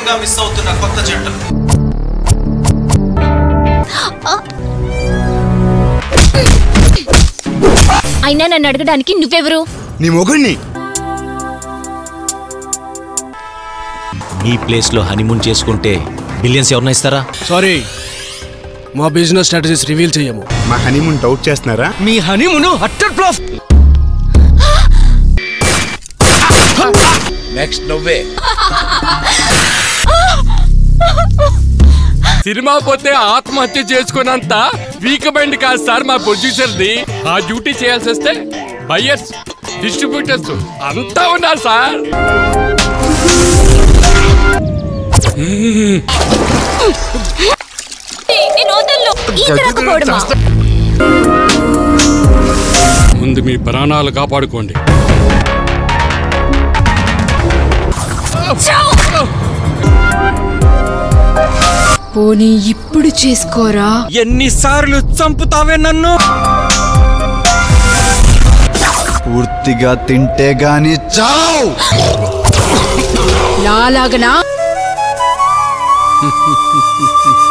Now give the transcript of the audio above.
అనూహ్యంగా మిస్ అవుతున్న కొత్త జంటలు అయినా నన్ను అడగడానికి నువ్వెవరు నీ మొగుణ్ణి మీ ప్లేస్ లో హనీమూన్ చేసుకుంటే బిలియన్స్ ఎవరిన ఇస్తారా సారీ మా బిజినెస్ స్ట్రాటజీస్ రివీల్ చేయము మా హనీమూన్ డౌట్ చేస్తున్నారా మీ honeymoon utter flop next Nuvve cinema పోతే ఆత్మహత్య చేసుకున్నంత వీక్ మైండ్ కాదు సార్ మా ప్రొడ్యూసర్ది ఆ డ్యూటీ చేయాల్సి వస్తే బయ్యర్స్ డిస్ట్రిబ్యూటర్స్ అంతా ఉన్నారు సార్ నేను వదలను. ఈ తిరగకపోవడమా? ముందు మీ ప్రాణాలు కాపాడుకోండి పోనీ ఇప్పుడు చేసుకోరా ఎన్నిసార్లు చంపుతావే నన్ను పూర్తిగా తింటే గాని చావు నాలాగనా